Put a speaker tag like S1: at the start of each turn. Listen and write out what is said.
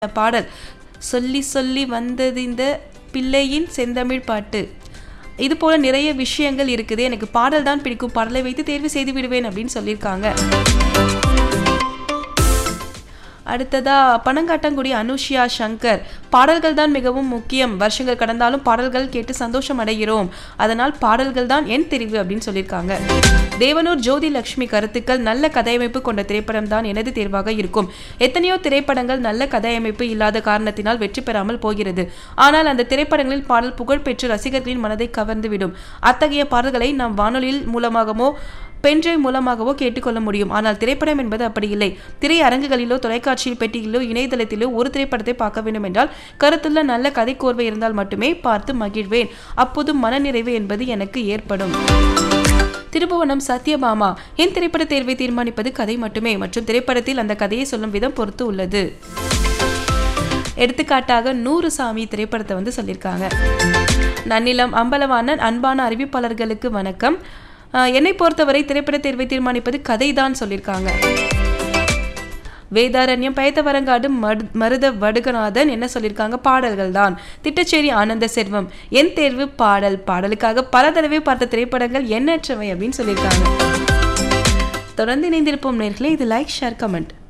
S1: பாடல் சொல்லி சொல்லி வந்தது இந்த பிள்ளையின் செந்தமிழ் பாட்டு இது போல நிறைய விஷயங்கள் இருக்குது எனக்கு பாடல் தான் பிடிக்கும் பாடலை வைத்து தேர்வு செய்து விடுவேன் அப்படின்னு சொல்லியிருக்காங்க அடுத்ததா பனங்காட்டங்குடி அனுஷியா சங்கர் பாடல்கள் தான் மிகவும் முக்கியம் வருஷங்கள் கடந்தாலும் பாடல்கள் கேட்டு சந்தோஷம் அடைகிறோம் அதனால் பாடல்கள் தான் என் தெரிவு அப்படின்னு சொல்லியிருக்காங்க தேவனூர் ஜோதி லட்சுமி கருத்துக்கள் நல்ல கதையமைப்பு கொண்ட திரைப்படம் தான் எனது தேர்வாக இருக்கும் எத்தனையோ திரைப்படங்கள் நல்ல கதையமைப்பு இல்லாத காரணத்தினால் வெற்றி பெறாமல் போகிறது ஆனால் அந்த திரைப்படங்களில் பாடல் புகழ்பெற்று ரசிகர்களின் மனதை கவர்ந்துவிடும் அத்தகைய பாடல்களை நாம் வானொலியில் மூலமாகவோ பென்ட்ரைவ் மூலமாகவோ கேட்டுக்கொள்ள முடியும் ஆனால் திரைப்படம் என்பது அப்படி இல்லை திரையரங்குகளிலோ தொலைக்காட்சியில் பெட்டியிலோ இணையதளத்திலோ ஒரு திரைப்படத்தை பார்க்க வேண்டும் என்றால் கருத்துள்ள நல்ல கதை கோர்வை இருந்தால் மட்டுமே பார்த்து மகிழ்வேன் அப்போது மனநிறைவு என்பது எனக்கு ஏற்படும் திருபுவனம் சத்யபாமா என் திரைப்பட தேர்வை தீர்மானிப்பது கதை மட்டுமே மற்றும் திரைப்படத்தில் அந்த கதையை சொல்லும் விதம் பொறுத்து உள்ளது எடுத்துக்காட்டாக நூறு சாமி திரைப்படத்தை வந்து சொல்லியிருக்காங்க நன்னிலம் அம்பலவாணன் அன்பான அறிவிப்பாளர்களுக்கு வணக்கம் ஆஹ் என்னை பொறுத்தவரை திரைப்பட தேர்வை தீர்மானிப்பது கதை தான் சொல்லியிருக்காங்க வேதாரண்யம் பயத்தவரங்காடு மடு மருத வடுகநாதன் என்ன சொல்லியிருக்காங்க பாடல்கள் தான் திட்டச்சேரி ஆனந்த செல்வம் என் தேர்வு பாடல் பாடலுக்காக பல தடவை பார்த்த திரைப்படங்கள் எண்ணற்றவை அப்படின்னு சொல்லியிருக்காங்க தொடர்ந்து இணைந்திருப்போம் நேர்களே இது லைக் ஷேர் கமெண்ட்